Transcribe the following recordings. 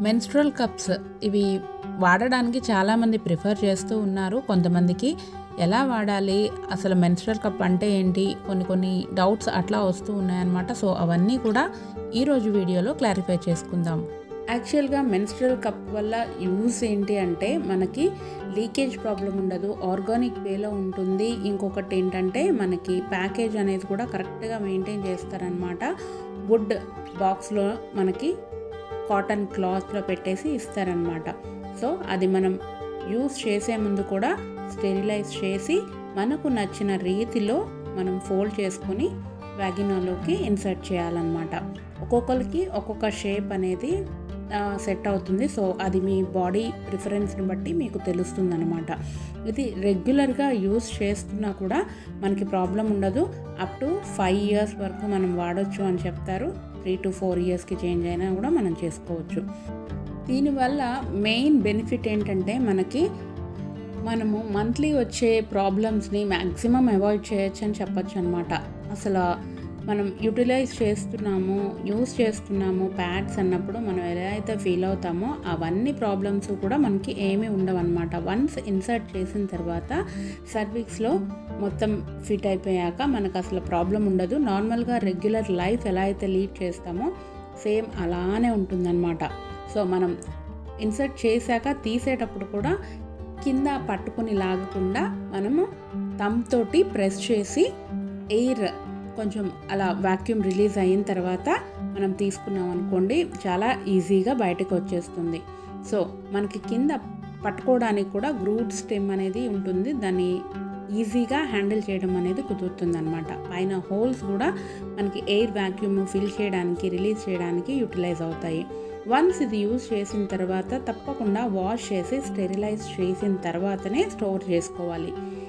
menstrual cups ఇవి వాడడానికి చాలామంది ప్రిఫర్ చేస్తూ ఉన్నారు కొంతమందికి ఎలా వాడాలి అసలు మెన్స్ట్రల్ కప్ అంటే ఏంటి కొన్ని కొన్ని డౌట్స్ అట్లా వస్తూ ఉన్నాయన్నమాట సో అవన్నీ కూడా ఈరోజు వీడియోలో క్లారిఫై చేసుకుందాం యాక్చువల్గా మెన్స్ట్రల్ కప్ వల్ల యూస్ ఏంటి అంటే మనకి లీకేజ్ ప్రాబ్లం ఉండదు ఆర్గానిక్ వేలో ఉంటుంది ఇంకొకటి ఏంటంటే మనకి ప్యాకేజ్ అనేది కూడా కరెక్ట్గా మెయింటైన్ చేస్తారనమాట వుడ్ బాక్స్లో మనకి కాటన్ క్లాత్లో పెట్టేసి ఇస్తారనమాట సో అది మనం యూస్ చేసే ముందు కూడా స్టెరిలైజ్ చేసి మనకు నచ్చిన రీతిలో మనం ఫోల్డ్ చేసుకొని వ్యాగినాలోకి ఇన్సర్ట్ చేయాలన్నమాట ఒక్కొక్కరికి ఒక్కొక్క షేప్ అనేది సెట్ అవుతుంది సో అది మీ బాడీ ప్రిఫరెన్స్ని బట్టి మీకు తెలుస్తుంది అనమాట ఇది రెగ్యులర్గా యూస్ చేస్తున్నా కూడా మనకి ప్రాబ్లం ఉండదు అప్ టు ఫైవ్ ఇయర్స్ వరకు మనం వాడచ్చు అని చెప్తారు త్రీ టు ఫోర్ ఇయర్స్కి చేంజ్ అయినా కూడా మనం చేసుకోవచ్చు దీనివల్ల మెయిన్ బెనిఫిట్ ఏంటంటే మనకి మనము మంత్లీ వచ్చే ప్రాబ్లమ్స్ని మ్యాక్సిమం అవాయిడ్ చేయొచ్చు అని చెప్పొచ్చు అనమాట అసలు మనం యూటిలైజ్ చేస్తున్నాము యూస్ చేస్తున్నాము ప్యాడ్స్ అన్నప్పుడు మనం ఎలా అయితే ఫీల్ అవుతామో అవన్నీ ప్రాబ్లమ్స్ కూడా మనకి ఏమీ ఉండవన్నమాట వన్స్ ఇన్సర్ట్ చేసిన తర్వాత సర్వీక్స్లో మొత్తం ఫిట్ అయిపోయాక మనకు అసలు ప్రాబ్లం ఉండదు నార్మల్గా రెగ్యులర్ లైఫ్ ఎలా అయితే లీడ్ చేస్తామో సేమ్ అలానే ఉంటుందన్నమాట సో మనం ఇన్సర్ట్ చేశాక తీసేటప్పుడు కూడా కింద పట్టుకుని లాగకుండా మనము తమ్ తోటి ప్రెస్ చేసి ఎయిర్ కొంచెం అలా వాక్యూమ్ రిలీజ్ అయిన తర్వాత మనం తీసుకున్నాం అనుకోండి చాలా ఈజీగా బయటకు వచ్చేస్తుంది సో మనకి కింద పట్టుకోవడానికి కూడా గ్రూట్ స్టెమ్ అనేది ఉంటుంది దాన్ని ఈజీగా హ్యాండిల్ చేయడం అనేది కుదురుతుంది అనమాట పైన హోల్స్ కూడా మనకి ఎయిర్ వాక్యూమ్ ఫిల్ చేయడానికి రిలీజ్ చేయడానికి యూటిలైజ్ అవుతాయి వన్స్ ఇది యూజ్ చేసిన తర్వాత తప్పకుండా వాష్ చేసి స్టెరిలైజ్ చేసిన తర్వాతనే స్టోర్ చేసుకోవాలి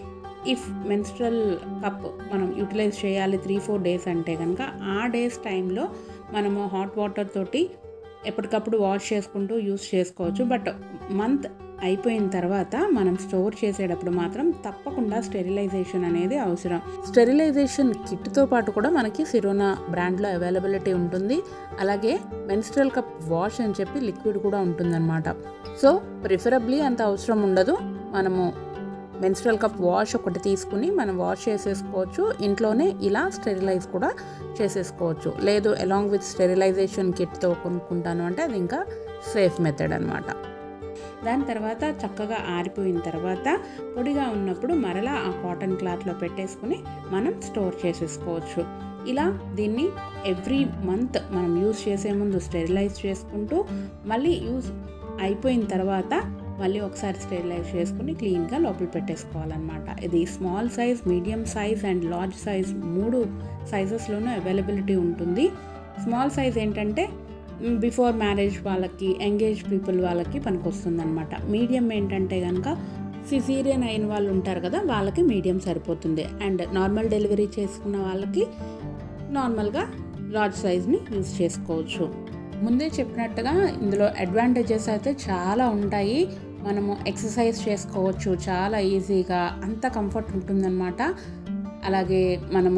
ఇఫ్ మెన్స్ట్రల్ కప్ మనం యూటిలైజ్ చేయాలి త్రీ ఫోర్ డేస్ అంటే కనుక ఆ డేస్ టైంలో మనము హాట్ వాటర్ తోటి ఎప్పటికప్పుడు వాష్ చేసుకుంటూ యూస్ చేసుకోవచ్చు బట్ మంత్ అయిపోయిన తర్వాత మనం స్టోర్ చేసేటప్పుడు మాత్రం తప్పకుండా స్టెరిలైజేషన్ అనేది అవసరం స్టెరిలైజేషన్ కిట్తో పాటు కూడా మనకి సిరోనా బ్రాండ్లో అవైలబిలిటీ ఉంటుంది అలాగే మెన్స్ట్రల్ కప్ వాష్ అని చెప్పి లిక్విడ్ కూడా ఉంటుందన్నమాట సో ప్రిఫరబ్లీ అంత అవసరం ఉండదు మనము మెన్స్ట్రల్ కప్ వాష్ ఒకటి తీసుకుని మనం వాష్ చేసేసుకోవచ్చు ఇంట్లోనే ఇలా స్టెరిలైజ్ కూడా చేసేసుకోవచ్చు లేదు అలాంగ్ విత్ స్టెరిలైజేషన్ కిట్తో కొనుక్కుంటాను అంటే అది ఇంకా సేఫ్ మెథడ్ అనమాట దాని తర్వాత చక్కగా ఆరిపోయిన తర్వాత పొడిగా ఉన్నప్పుడు మరలా ఆ కాటన్ క్లాత్లో పెట్టేసుకుని మనం స్టోర్ చేసేసుకోవచ్చు ఇలా దీన్ని ఎవ్రీ మంత్ మనం యూజ్ చేసే ముందు స్టెరిలైజ్ చేసుకుంటూ మళ్ళీ యూజ్ అయిపోయిన తర్వాత మళ్ళీ ఒకసారి స్టెరిలైజ్ చేసుకుని క్లీన్గా లోపల పెట్టేసుకోవాలన్నమాట ఇది small size medium size and large size మూడు సైజెస్లోనూ అవైలబిలిటీ ఉంటుంది స్మాల్ సైజ్ ఏంటంటే బిఫోర్ మ్యారేజ్ వాళ్ళకి ఎంగేజ్ పీపుల్ వాళ్ళకి పనికొస్తుంది అనమాట మీడియం ఏంటంటే కనుక సిజీరియన్ అయిన వాళ్ళు ఉంటారు కదా వాళ్ళకి మీడియం సరిపోతుంది అండ్ నార్మల్ డెలివరీ చేసుకున్న వాళ్ళకి నార్మల్గా లార్జ్ సైజ్ని యూజ్ చేసుకోవచ్చు ముందే చెప్పినట్టుగా ఇందులో అడ్వాంటేజెస్ అయితే చాలా ఉంటాయి మనము ఎక్సర్సైజ్ చేసుకోవచ్చు చాలా ఈజీగా అంత కంఫర్ట్ ఉంటుందన్నమాట అలాగే మనము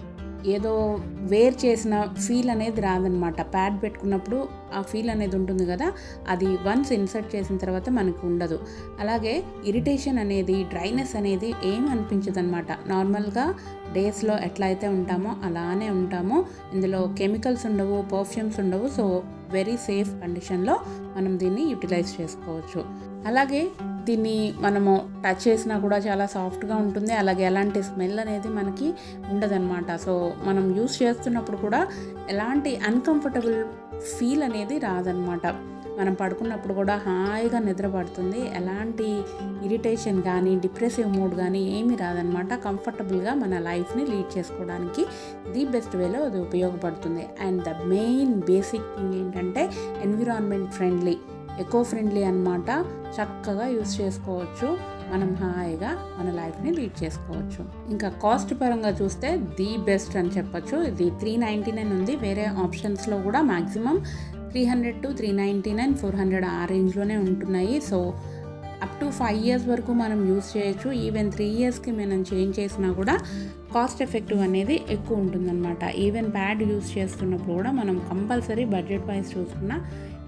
ఏదో వేర్ చేసిన ఫీల్ అనేది రాదనమాట ప్యాడ్ పెట్టుకున్నప్పుడు ఆ ఫీల్ అనేది ఉంటుంది కదా అది వన్స్ ఇన్సర్ట్ చేసిన తర్వాత మనకు ఉండదు అలాగే ఇరిటేషన్ అనేది డ్రైనెస్ అనేది ఏం అనిపించదు అనమాట నార్మల్గా డేస్లో ఎట్లా అయితే ఉంటామో అలానే ఉంటామో ఇందులో కెమికల్స్ ఉండవు పర్ఫ్యూమ్స్ ఉండవు సో వెరీ సేఫ్ కండిషన్లో మనం దీన్ని యూటిలైజ్ చేసుకోవచ్చు అలాగే దీన్ని మనము టచ్ చేసినా కూడా చాలా సాఫ్ట్గా ఉంటుంది అలాగే ఎలాంటి స్మెల్ అనేది మనకి ఉండదన్నమాట సో మనం యూస్ చేస్తున్నప్పుడు కూడా ఎలాంటి అన్కంఫర్టబుల్ ఫీల్ అనేది రాదనమాట మనం పడుకున్నప్పుడు కూడా హాయిగా నిద్ర పడుతుంది ఎలాంటి ఇరిటేషన్ కానీ డిప్రెసివ్ మూడ్ కానీ ఏమీ రాదనమాట కంఫర్టబుల్గా మన లైఫ్ని లీడ్ చేసుకోవడానికి ది బెస్ట్ వేలో అది ఉపయోగపడుతుంది and the main basic thing ఏంటంటే ఎన్విరాన్మెంట్ ఫ్రెండ్లీ ఎకో ఫ్రెండ్లీ అనమాట చక్కగా యూస్ చేసుకోవచ్చు మనం హాయిగా మన లైఫ్ని లీడ్ చేసుకోవచ్చు ఇంకా కాస్ట్ పరంగా చూస్తే ది బెస్ట్ అని చెప్పొచ్చు ఇది త్రీ నైంటీ నైన్ ఉంది వేరే ఆప్షన్స్లో కూడా maximum three hundred to three ninety nine four hundred ఆ రేంజ్లోనే ఉంటున్నాయి so up to five years వరకు మనం యూస్ చేయొచ్చు ఈవెన్ త్రీ ఇయర్స్కి మనం చేంజ్ చేసినా కూడా కాస్ట్ ఎఫెక్టివ్ అనేది ఎక్కువ ఉంటుందన్నమాట ఈవెన్ ప్యాడ్ యూస్ చేస్తున్నప్పుడు కూడా మనం కంపల్సరీ బడ్జెట్ వైజ్ చూసుకున్నా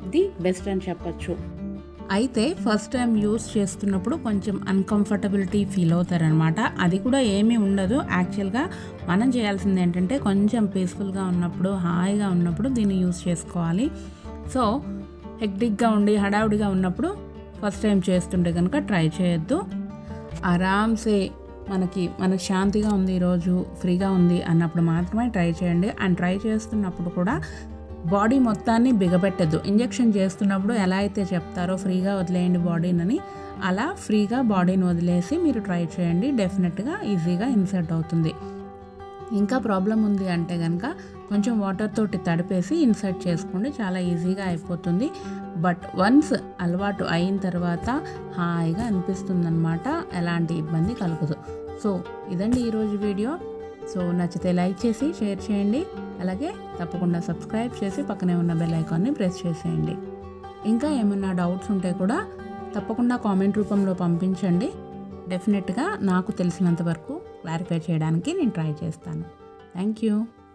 ఇది బెస్ట్ అని చెప్పచ్చు అయితే ఫస్ట్ టైం యూస్ చేస్తున్నప్పుడు కొంచెం అన్కంఫర్టబిలిటీ ఫీల్ అవుతారనమాట అది కూడా ఏమీ ఉండదు యాక్చువల్గా మనం చేయాల్సింది ఏంటంటే కొంచెం పీస్ఫుల్గా ఉన్నప్పుడు హాయిగా ఉన్నప్పుడు దీన్ని యూస్ చేసుకోవాలి సో హెక్టిక్గా ఉండి హడావుడిగా ఉన్నప్పుడు ఫస్ట్ టైం చేస్తుంటే కనుక ట్రై చేయొద్దు ఆరామ్సే మనకి మనకి శాంతిగా ఉంది ఈరోజు ఫ్రీగా ఉంది అన్నప్పుడు మాత్రమే ట్రై చేయండి అండ్ ట్రై చేస్తున్నప్పుడు కూడా బాడీ మొత్తాన్ని బిగబెట్టద్దు ఇంజెక్షన్ చేస్తున్నప్పుడు ఎలా అయితే చెప్తారో ఫ్రీగా వదిలేయండి బాడీనని అలా ఫ్రీగా బాడీని వదిలేసి మీరు ట్రై చేయండి డెఫినెట్గా ఈజీగా ఇన్సర్ట్ అవుతుంది ఇంకా ప్రాబ్లం ఉంది అంటే కనుక కొంచెం వాటర్ తోటి తడిపేసి ఇన్సర్ట్ చేసుకోండి చాలా ఈజీగా అయిపోతుంది బట్ వన్స్ అలవాటు అయిన తర్వాత హాయిగా అనిపిస్తుంది అనమాట ఎలాంటి ఇబ్బంది కలగదు సో ఇదండి ఈరోజు వీడియో సో నచ్చితే లైక్ చేసి షేర్ చేయండి అలాగే తప్పకుండా సబ్స్క్రైబ్ చేసి పక్కనే ఉన్న బెల్ ఐకాన్ని ప్రెస్ చేసేయండి ఇంకా ఏమన్నా డౌట్స్ ఉంటే కూడా తప్పకుండా కామెంట్ రూపంలో పంపించండి డెఫినెట్గా నాకు తెలిసినంత వరకు క్లారిఫై చేయడానికి నేను ట్రై చేస్తాను థ్యాంక్ యూ